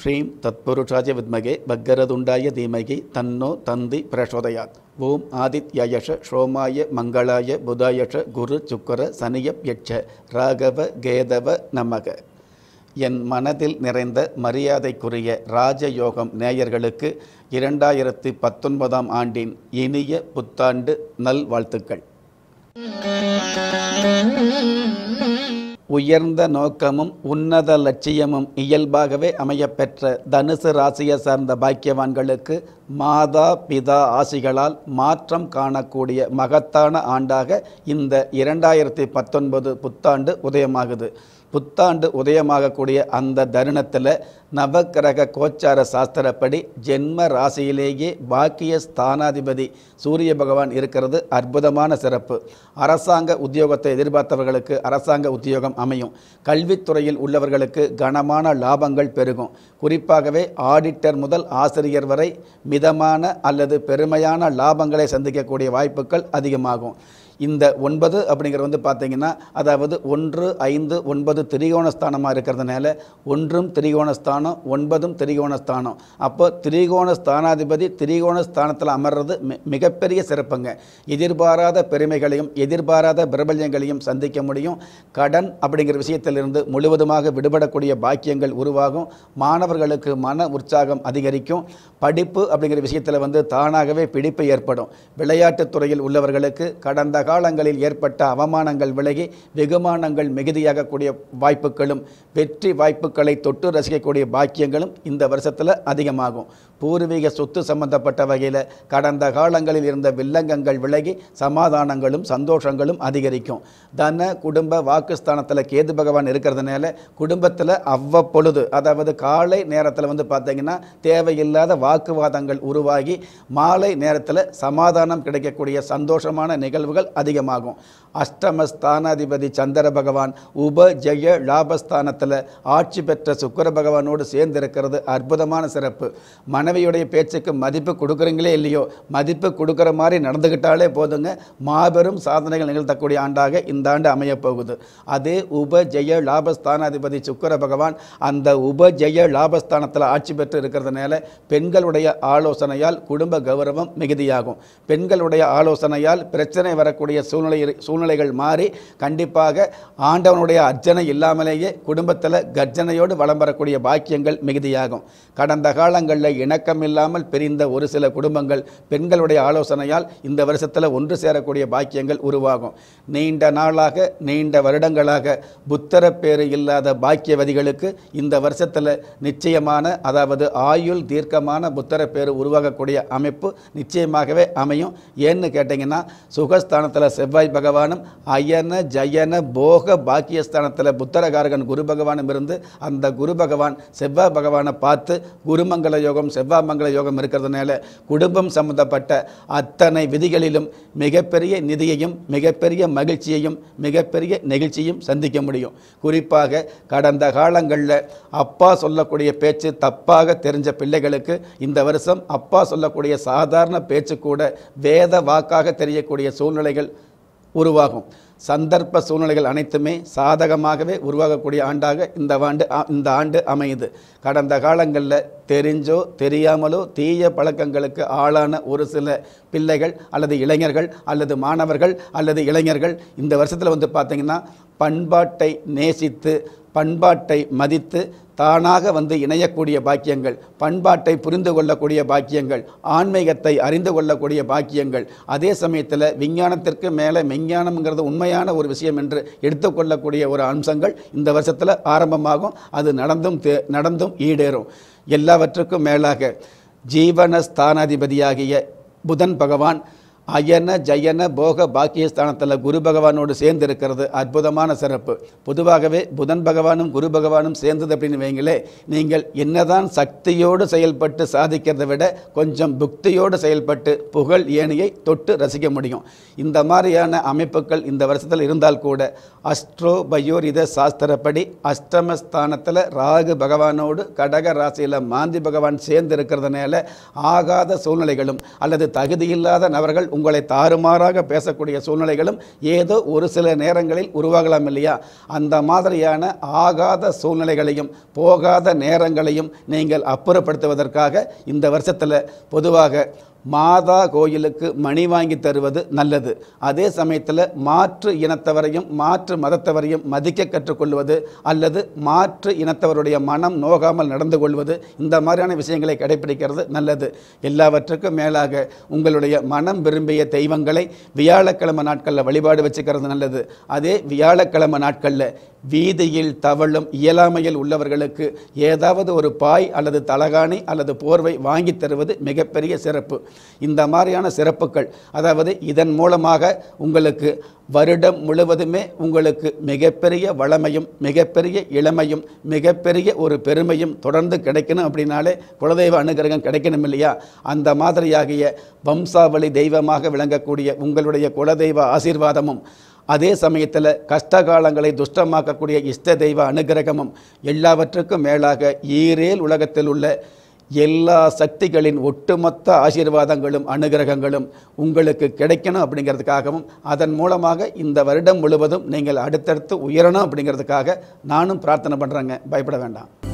ஸ்ரீம் தத்புருஷாய வித்மகே பக்கரதுண்டாய தீமகி தன்னோ தந்தி பிரசோதயாத் ஓம் ஆதித்யயஷ ஷோமாய மங்களாய புதாயஷ குரு சுக்கர சனியப் யட்ச ராகவ கேதவ நமக என் மனதில் நிறைந்த மரியாதைக்குரிய ராஜயோகம் நேயர்களுக்கு இரண்டாயிரத்தி பத்தொன்பதாம் ஆண்டின் இனிய புத்தாண்டு நல்வாழ்த்துக்கள் உயர்ந்த நோக்கமும் உன்னத லட்சியமும் இயல்பாகவே அமையப்பெற்ற தனுசு ராசியை சார்ந்த பாக்கியவான்களுக்கு மாதா பிதா ஆசிகளால் மாற்றம் காணக்கூடிய மகத்தான ஆண்டாக இந்த இரண்டாயிரத்தி பத்தொன்பது புத்தாண்டு உதயமாகுது புத்தாண்டு உதயமாகக்கூடிய அந்த தருணத்தில் நவக்கிரக கோச்சார சாஸ்திரப்படி ஜென்ம ராசியிலேயே பாக்கிய ஸ்தானாதிபதி சூரிய பகவான் இருக்கிறது அற்புதமான சிறப்பு அரசாங்க உத்தியோகத்தை எதிர்பார்த்தவர்களுக்கு அரசாங்க உத்தியோகம் அமையும் கல்வித்துறையில் உள்ளவர்களுக்கு கனமான லாபங்கள் பெருகும் குறிப்பாகவே ஆடிட்டர் முதல் ஆசிரியர் வரை மிதமான அல்லது பெருமையான லாபங்களை சந்திக்கக்கூடிய வாய்ப்புகள் அதிகமாகும் இந்த ஒன்பது அப்படிங்கிறது வந்து பார்த்தீங்கன்னா அதாவது ஒன்று ஐந்து ஒன்பது திரிகோணஸ்தானமாக இருக்கிறதுனால ஒன்றும் திரிகோணஸ்தானம் ஒன்பதும் திரிகோணஸ்தானம் அப்போ திரிகோண ஸ்தானாதிபதி திரிகோண ஸ்தானத்தில் அமர்றது மி- மிகப்பெரிய சிறப்புங்க எதிர்பாராத பெருமைகளையும் எதிர்பாராத பிரபல்யங்களையும் சந்திக்க முடியும் கடன் அப்படிங்கிற விஷயத்திலிருந்து முழுவதுமாக விடுபடக்கூடிய பாக்கியங்கள் உருவாகும் மாணவர்களுக்கு மன உற்சாகம் அதிகரிக்கும் படிப்பு அப்படிங்கிற விஷயத்தில் வந்து தானாகவே பிடிப்பு ஏற்படும் விளையாட்டுத் துறையில் உள்ளவர்களுக்கு கடந்த காலங்களில் ஏற்பட்ட அவமானங்கள் விலகி வெகுமானங்கள் மிகுதியாகக்கூடிய வாய்ப்புகளும் வெற்றி வாய்ப்புகளை தொட்டு ரசிக்கக்கூடிய பாக்கியங்களும் இந்த வருஷத்தில் அதிகமாகும் பூர்வீக சொத்து சம்பந்தப்பட்ட வகையில் கடந்த காலங்களில் இருந்த வில்லங்கங்கள் விலகி சமாதானங்களும் சந்தோஷங்களும் அதிகரிக்கும் தன குடும்ப வாக்குஸ்தானத்தில் கேது பகவான் இருக்கிறதுனால குடும்பத்தில் அவ்வப்பொழுது அதாவது காலை நேரத்தில் வந்து பார்த்தீங்கன்னா தேவையில்லாத வாக்குவாதங்கள் உருவாகி மாலை நேரத்தில் சமாதானம் கிடைக்கக்கூடிய சந்தோஷமான நிகழ்வுகள் அதிகமாகும் அஷ்டம ஸ்தானாதிபதி சந்திர பகவான் உப ஜெய லாபஸ்தானத்தில் ஆட்சி பெற்ற சுக்கிர பகவானோடு சேர்ந்திருக்கிறது அற்புதமான சிறப்பு மனைவியுடைய பேச்சுக்கு மதிப்பு கொடுக்குறீங்களே இல்லையோ மதிப்பு கொடுக்குற மாதிரி நடந்துக்கிட்டாலே போதுங்க மாபெரும் சாதனைகள் நிகழ்த்தக்கூடிய ஆண்டாக இந்த ஆண்டு அமையப் போகுது அதே உப ஜெய லாபஸ்தானாதிபதி சுக்கிர பகவான் அந்த உப ஜெய லாபஸ்தானத்தில் ஆட்சி பெற்று இருக்கிறதுனால பெண்களுடைய ஆலோசனையால் குடும்ப கௌரவம் மிகுதியாகும் பெண்களுடைய ஆலோசனையால் பிரச்சனை வரக்கூடிய சூழ்நிலை சூழ்நிலைகள் மாறி கண்டிப்பாக ஆண்டவனுடைய அர்ச்சனை இல்லாமலேயே குடும்பத்தில் கர்ஜனையோடு வலம் வரக்கூடிய பாக்கியங்கள் மிகுதியாகும் கடந்த காலங்களில் இணக்கம் இல்லாமல் பிரிந்த ஒரு சில குடும்பங்கள் பெண்களுடைய ஆலோசனையால் இந்த வருஷத்தில் ஒன்று சேரக்கூடிய பாக்கியங்கள் உருவாகும் நீண்ட நாளாக நீண்ட வருடங்களாக புத்தர பேறு இல்லாத பாக்கியவதிகளுக்கு இந்த வருஷத்தில் நிச்சயமான அதாவது ஆயுள் தீர்க்கமான புத்தர பேறு உருவாகக்கூடிய அமைப்பு நிச்சயமாகவே அமையும் ஏன்னு கேட்டிங்கன்னா சுகஸ்தானத்தில் செவ்வாய் பகவானும் அயன ஜயன போக பாக்கியஸ்தானத்தில் புத்தரகாரகன் குரு பகவானும் இருந்து அந்த குரு பகவான் செவ்வாய் பகவானை பார்த்து குருமங்கள யோகம் செவ்வாய் மங்கள யோகம் இருக்கிறதுனால குடும்பம் சம்பந்தப்பட்ட அத்தனை விதிகளிலும் மிகப்பெரிய நிதியையும் மிகப்பெரிய மகிழ்ச்சியையும் மிகப்பெரிய நெகிழ்ச்சியும் சந்திக்க முடியும் குறிப்பாக கடந்த காலங்களில் அப்பா சொல்லக்கூடிய பேச்சு தப்பாக தெரிஞ்ச பிள்ளைகளுக்கு இந்த வருஷம் அப்பா சொல்லக்கூடிய சாதாரண பேச்சு கூட வேத வாக்காக தெரியக்கூடிய சூழ்நிலைகள் உருவாகும் சந்தர்ப்ப சூழ்நிலைகள் அனைத்துமே சாதகமாகவே உருவாகக்கூடிய ஆண்டாக இந்த ஆண்டு இந்த ஆண்டு அமையுது கடந்த காலங்களில் தெரிஞ்சோ தெரியாமலோ தீய பழக்கங்களுக்கு ஆளான ஒரு சில பிள்ளைகள் அல்லது இளைஞர்கள் அல்லது மாணவர்கள் அல்லது இளைஞர்கள் இந்த வருஷத்தில் வந்து பார்த்திங்கன்னா பண்பாட்டை நேசித்து பண்பாட்டை மதித்து தானாக வந்து இணையக்கூடிய பாக்கியங்கள் பண்பாட்டை புரிந்து கொள்ளக்கூடிய பாக்கியங்கள் ஆன்மீகத்தை அறிந்து கொள்ளக்கூடிய பாக்கியங்கள் அதே சமயத்தில் விஞ்ஞானத்திற்கு மேலே மெஞ்ஞானம்ங்கிறது உண்மையான ஒரு விஷயம் என்று எடுத்துக்கொள்ளக்கூடிய ஒரு அம்சங்கள் இந்த வருஷத்தில் ஆரம்பமாகும் அது நடந்தும் தே- நடந்தும் ஈடேறும் எல்லாவற்றுக்கும் மேலாக ஜீவன ஸ்தானாதிபதியாகிய புதன் பகவான் அயன ஜயன போக பாக்கியஸ்தானத்தில் குரு பகவானோடு சேர்ந்து இருக்கிறது அற்புதமான சிறப்பு பொதுவாகவே புதன் பகவானும் குரு பகவானும் சேர்ந்தது அப்படின்னு வைங்களே நீங்கள் என்னதான் சக்தியோடு செயல்பட்டு சாதிக்கிறதை விட கொஞ்சம் புக்தியோடு செயல்பட்டு புகழ் ஏணியை தொட்டு ரசிக்க முடியும் இந்த மாதிரியான அமைப்புகள் இந்த வருஷத்தில் இருந்தால் கூட அஸ்ட்ரோ பயோரித சாஸ்திரப்படி அஷ்டமஸ்தானத்தில் ராகு பகவானோடு கடக ராசியில் மாந்தி பகவான் சேர்ந்து இருக்கிறதுனால ஆகாத சூழ்நிலைகளும் அல்லது தகுதியில்லாத நபர்கள் உங்களை தாறுமாறாக பேசக்கூடிய சூழ்நிலைகளும் ஏதோ ஒரு சில நேரங்களில் உருவாகலாம் இல்லையா அந்த மாதிரியான ஆகாத சூழ்நிலைகளையும் போகாத நேரங்களையும் நீங்கள் அப்புறப்படுத்துவதற்காக இந்த வருஷத்தில் பொதுவாக மாதா கோயிலுக்கு மணி வாங்கி தருவது நல்லது அதே சமயத்தில் மாற்று இனத்தவரையும் மாற்று மதத்தவரையும் மதிக்க கற்றுக்கொள்வது அல்லது மாற்று இனத்தவருடைய மனம் நோகாமல் நடந்து கொள்வது இந்த மாதிரியான விஷயங்களை கடைபிடிக்கிறது நல்லது எல்லாவற்றுக்கும் மேலாக உங்களுடைய மனம் விரும்பிய தெய்வங்களை வியாழக்கிழமை நாட்களில் வழிபாடு வச்சுக்கிறது நல்லது அதே வியாழக்கிழமை நாட்களில் வீதியில் தவழும் இயலாமையில் உள்ளவர்களுக்கு ஏதாவது ஒரு பாய் அல்லது தலகாணி அல்லது போர்வை வாங்கி தருவது மிகப்பெரிய சிறப்பு இந்த மாதிரியான சிறப்புகள் அதாவது இதன் மூலமாக உங்களுக்கு வருடம் முழுவதுமே உங்களுக்கு மிகப்பெரிய வளமையும் மிகப்பெரிய இளமையும் மிகப்பெரிய ஒரு பெருமையும் தொடர்ந்து கிடைக்கணும் அப்படின்னாலே குலதெய்வ அனுகிரகம் கிடைக்கணும் இல்லையா அந்த மாதிரியாகிய வம்சாவளி தெய்வமாக விளங்கக்கூடிய உங்களுடைய குலதெய்வ ஆசீர்வாதமும் அதே சமயத்தில் கஷ்டகாலங்களை துஷ்டமாக்கக்கூடிய இஷ்ட தெய்வ அனுகிரகமும் எல்லாவற்றுக்கும் மேலாக ஈரேல் உலகத்தில் உள்ள எல்லா சக்திகளின் ஒட்டுமொத்த ஆசீர்வாதங்களும் அனுகிரகங்களும் உங்களுக்கு கிடைக்கணும் அப்படிங்கிறதுக்காகவும் அதன் மூலமாக இந்த வருடம் முழுவதும் நீங்கள் அடுத்தடுத்து உயரணும் அப்படிங்கிறதுக்காக நானும் பிரார்த்தனை பண்ணுறேங்க பயப்பட வேண்டாம்